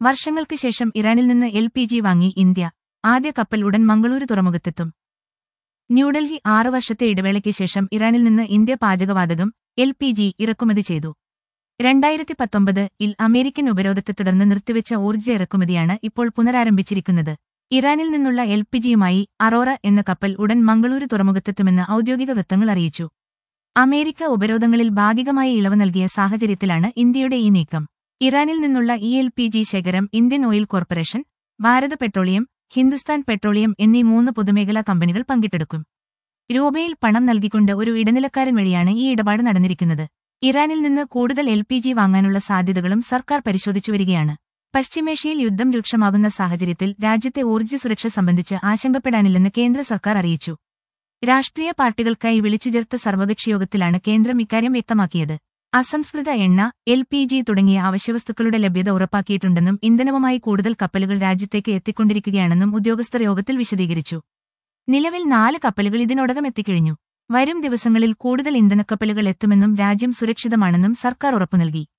വർഷങ്ങൾക്ക് ശേഷം ഇറാനിൽ നിന്ന് എൽ പി ജി വാങ്ങി ഇന്ത്യ ആദ്യ കപ്പൽ ഉടൻ മംഗളൂരു തുറമുഖത്തെത്തും ന്യൂഡൽഹി ആറ് വർഷത്തെ ഇടവേളയ്ക്ക് ശേഷം ഇറാനിൽ നിന്ന് ഇന്ത്യ പാചകവാതകം എൽ പി ജി ഇറക്കുമതി ചെയ്തു രണ്ടായിരത്തി പത്തൊമ്പത് ഇൽ അമേരിക്കൻ ഉപരോധത്തെ തുടർന്ന് നിർത്തിവെച്ച ഊർജ്ജ ഇറക്കുമതിയാണ് ഇപ്പോൾ പുനരാരംഭിച്ചിരിക്കുന്നത് ഇറാനിൽ നിന്നുള്ള എൽ പി ജിയുമായി അറോറ എന്ന കപ്പൽ ഉടൻ മംഗളൂരു തുറമുഖത്തെത്തുമെന്ന് ഔദ്യോഗിക വൃത്തങ്ങൾ അറിയിച്ചു അമേരിക്ക ഉപരോധങ്ങളിൽ ഭാഗികമായ ഇളവ് നൽകിയ സാഹചര്യത്തിലാണ് ഇന്ത്യയുടെ ഈ നീക്കം ഇറാനിൽ നിന്നുള്ള ഇ എൽ പി ജി ശേഖരം Indian oil corporation Bharat petroleum Hindustan petroleum എന്നീ മൂന്ന് പൊതുമേഖലാ കമ്പനികൾ പങ്കിട്ടെടുക്കും രൂപയിൽ പണം നൽകിക്കൊണ്ട് ഒരു ഇടനിലക്കാരൻ വഴിയാണ് ഈ ഇടപാട് നടന്നിരിക്കുന്നത് ഇറാനിൽ നിന്ന് കൂടുതൽ എൽ പി ജി വാങ്ങാനുള്ള സാധ്യതകളും സർക്കാർ പരിശോധിച്ചുവരികയാണ് പശ്ചിമേഷ്യയിൽ യുദ്ധം രൂക്ഷമാകുന്ന സാഹചര്യത്തിൽ രാജ്യത്തെ ഊർജ്ജ സുരക്ഷ സംബന്ധിച്ച് ആശങ്കപ്പെടാനില്ലെന്ന് കേന്ദ്ര സർക്കാർ അറിയിച്ചു രാഷ്ട്രീയ പാർട്ടികൾക്കായി വിളിച്ചു ചേർത്ത സർവകക്ഷിയോഗത്തിലാണ് കേന്ദ്രം ഇക്കാര്യം വ്യക്തമാക്കിയത് അസംസ്കൃത എണ്ണ എൽ പി ജി തുടങ്ങിയ അവശ്യവസ്തുക്കളുടെ ലഭ്യത ഉറപ്പാക്കിയിട്ടുണ്ടെന്നും ഇന്ധനവുമായി കൂടുതൽ കപ്പലുകൾ രാജ്യത്തേക്ക് എത്തിക്കൊണ്ടിരിക്കുകയാണെന്നും ഉദ്യോഗസ്ഥർ യോഗത്തിൽ വിശദീകരിച്ചു നിലവിൽ നാല് കപ്പലുകൾ ഇതിനോടകം എത്തിക്കഴിഞ്ഞു വരും ദിവസങ്ങളിൽ കൂടുതൽ ഇന്ധനക്കപ്പലുകൾ എത്തുമെന്നും രാജ്യം സുരക്ഷിതമാണെന്നും സർക്കാർ ഉറപ്പു നൽകി